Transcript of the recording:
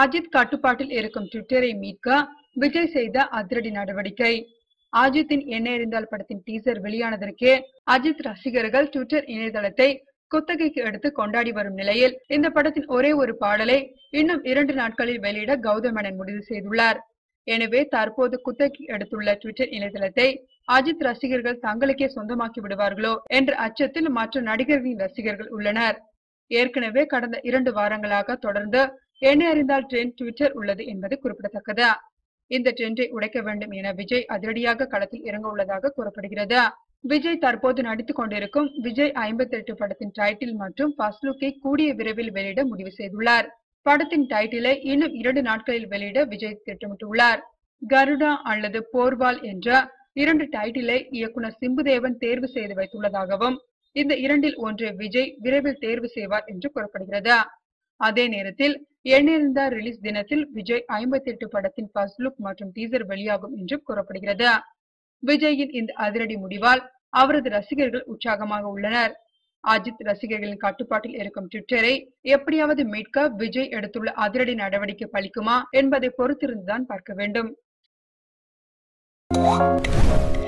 அஜித் கட்டுப்பாட்டில் இருக்கும் ட்விட்டரை மீட்க விஜய் செய்த அதிரடி நடவடிக்கை அஜித்தின் என்ன எறிந்தால் படத்தின் டீசர் வெளியானதற்கே அஜித் ரசிகர்கள் ட்விட்டர் இணையதளத்தை குத்தகைக்கு எடுத்து கொண்டாடி வரும் நிலையில் இந்த படத்தின் ஒரே ஒரு பாடலை இன்னும் இரண்டு நாட்களில் வெளியிட கௌதம் மேனன் முடிவு செய்துள்ளார் எனவே தற்போது குத்தகைக்கு எடுத்துள்ள ட்விட்டர் இணையதளத்தை அஜித் ரசிகர்கள் தங்களுக்கே சொந்தமாக்கி விடுவார்களோ என்ற அச்சத்தில் மற்ற நடிகர்களின் ரசிகர்கள் உள்ளனர் ஏற்கனவே கடந்த இரண்டு வாரங்களாக தொடர்ந்து என்ன அறிந்தால் ட்ரெண்ட் ட்விட்டர் உள்ளது என்பது குறிப்பிடத்தக்கது இந்த ட்ரெண்டை உடைக்க வேண்டும் என விஜய் அதிரடியாக களத்தில் இறங்க உள்ளதாக கூறப்படுகிறது விஜய் தற்போது நடித்துக் கொண்டிருக்கும் விஜய் ஐம்பத்தி எட்டு படத்தின் டைட்டில் மற்றும் ஃபர்ஸ்ட் லுக்கை கூடிய விரைவில் வெளியிட முடிவு செய்துள்ளார் படத்தின் டைட்டிலை இன்னும் இரண்டு நாட்களில் வெளியிட விஜய் திட்டமிட்டுள்ளார் கருடா அல்லது போர்வால் என்ற இரண்டு டைட்டிலை இயக்குனர் சிம்புதேவன் தேர்வு செய்து வைத்துள்ளதாகவும் இந்த இரண்டில் ஒன்றை விஜய் விரைவில் தேர்வு செய்வார் என்று கூறப்படுகிறது அதே நேரத்தில் எண்ணிருந்த ரிலீஸ் தினத்தில் விஜய் ஐம்பத்தி எட்டு படத்தின் ஃபர்ஸ்ட் லுக் மற்றும் டீசர் வெளியாகும் என்றும் கூறப்படுகிறது விஜயின் இந்த அதிரடி முடிவால் அவரது ரசிகர்கள் உற்சாகமாக உள்ளனர் அஜித் ரசிகர்களின் கட்டுப்பாட்டில் இருக்கும் ட்விட்டரை எப்படியாவது மீட்க விஜய் எடுத்துள்ள அதிரடி நடவடிக்கை பலிக்குமா என்பதை பொறுத்திருந்துதான் பார்க்க வேண்டும்